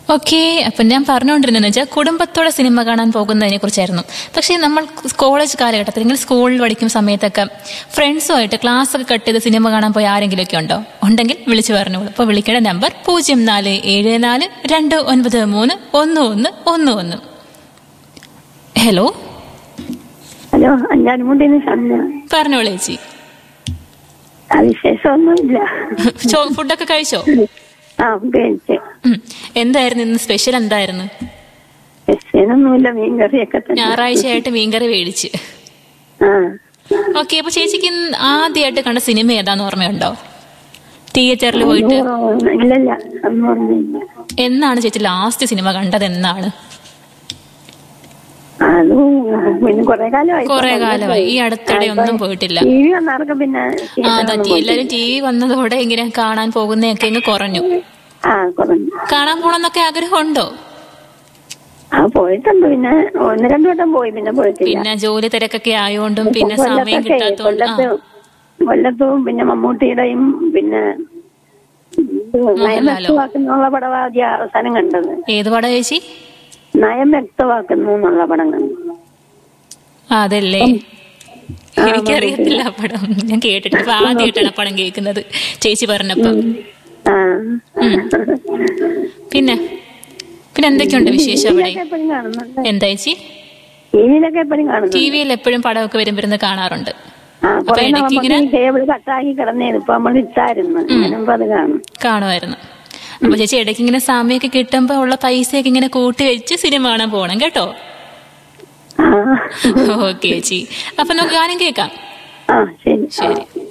Okay അപ്പൊ ഞാൻ പറഞ്ഞുകൊണ്ടിരുന്നതെന്ന് വെച്ചാൽ കുടുംബത്തോടെ സിനിമ കാണാൻ പോകുന്നതിനെ കുറിച്ചായിരുന്നു പക്ഷേ നമ്മൾ കോളേജ് കാലഘട്ടത്തിൽ അല്ലെങ്കിൽ സ്കൂളിൽ പഠിക്കുന്ന സമയത്തൊക്കെ ഫ്രണ്ട്സുമായിട്ട് ക്ലാസ് ഒക്കെ കട്ട് ചെയ്ത് സിനിമ കാണാൻ പോയ ആരെങ്കിലുമൊക്കെ ഉണ്ടോ ഉണ്ടെങ്കിൽ വിളിച്ചു പറഞ്ഞോളൂ അപ്പോൾ വിളിക്കേണ്ട നമ്പർ പൂജ്യം നാല് ഏഴ് നാല് രണ്ട് ഒൻപത് മൂന്ന് ഒന്ന് ഒന്ന് ഒന്ന് ഒന്ന് ഹലോ ഹലോ അഞ്ചാനുമുണ്ടിന് ഷംന പറഞ്ഞോളൂ ചേച്ചി ആ വിശേഷമൊന്നുമില്ല ചോ- ഫുഡൊക്കെ കഴിച്ചോ ആ കഴിച്ച് ഉം. എന്തായിരുന്നു ഇന്ന് സ്പെഷ്യൽ എന്തായിരുന്നു വിഷയമൊന്നുമില്ല മീൻകറിയൊക്കെ തന്നെ ഞായറാഴ്ചയായിട്ട് മീൻകറി മേടിച്ച് ആ ഓക്കെ അപ്പൊ ചേച്ചിക്ക് ഇന്ന് ആദ്യമായിട്ട് കണ്ട സിനിമ ഏതാന്ന് ഓർമ്മയുണ്ടോ തിയേറ്ററിൽ പോയിട്ട് ഓ, ഇല്ലല്ല ഒന്നും ഓർമ്മയില്ല എന്നാണ് ചേച്ചി ലാസ്റ്റ് സിനിമ കണ്ടത് എന്നാണ് അത് പിന്നെ കൊറേ കാലമായി കുറെ കാലമായി ഈ അടുത്തിടെ ഒന്നും പോയിട്ടില്ല ടി വി വന്നവർക്ക് പിന്നെ ആ അതെ എല്ലാരും ടി വി വന്നതോടെ ഇങ്ങനെ കാണാൻ പോകുന്നതൊക്കെ ഇങ്ങ് കുറഞ്ഞു ആ കുറഞ്ഞു കാണാൻ പോണെന്നൊക്കെ ആഗ്രഹമുണ്ടോ ആ പോയിട്ടുണ്ട് പിന്നെ ഒന്ന് രണ്ടു വട്ടം പോയി പിന്നെ പോയിട്ടില്ല പിന്നെ ജോലി തിരക്കൊക്കെ ആയോണ്ടും പിന്നെ സമയം കൊല്ലത്തൊക്കെ കിട്ടാത്തോണ്ട് ആ കൊല്ലത്ത് കൊല്ലത്തും പിന്നെ മമ്മൂട്ടിയുടെയും പിന്നെ നയം വ്യക്തമാക്കുന്നുള്ള പടവാദ്യ അവസാനം കണ്ടത് ഏത് പടം ചേച്ചി നയം വ്യക്തമാക്കുന്നു എന്നുള്ള പടം കണ്ടു ആ, അതല്ലേ എനിക്കറിയത്തില്ല ആ പടം ഞാൻ കേട്ടിട്ടില്ല ഇപ്പൊ ആദ്യമായിട്ടാണ് ആ പടം കേൾക്കുന്നത് ചേച്ചി പറഞ്ഞപ്പോ ആ പിന്നെ പിന്നെ എന്തൊക്കെയുണ്ട് വിശേഷം അവിടെ എപ്പോഴും കാണുന്നുണ്ട് എന്താ ചേച്ചി ടിവിയിലൊക്കെ എപ്പോഴും കാണുന്നുണ്ട് ടി വിയിൽ എപ്പോഴും പടമൊക്കെ വരുമ്പോഴന്ന് കാണാറുണ്ട് ആ കുറെ ഇടയ്ക്ക് ഇങ്ങനെ- കേബിൾ കട്ടാക്കി കിടന്നേന് ഇപ്പൊ നമ്മൾ ഇട്ടായിരുന്നു ഞാനും അത് കാണും കാണുമായിരുന്നു അപ്പൊ ചേച്ചി ഇടയ്ക്ക് ഇങ്ങനെ സമയമൊക്കെ കിട്ടുമ്പോ ഉള്ള പൈസയൊക്കെ ഇങ്ങനെ കൂട്ടി വെച്ച് സിനിമ കാണാൻ പോകണം കേട്ടോ ആ ഓക്കെ ചേച്ചി അപ്പൊ നമുക്ക് ഗാനം കേൾക്കാം ആ ശരി ശരി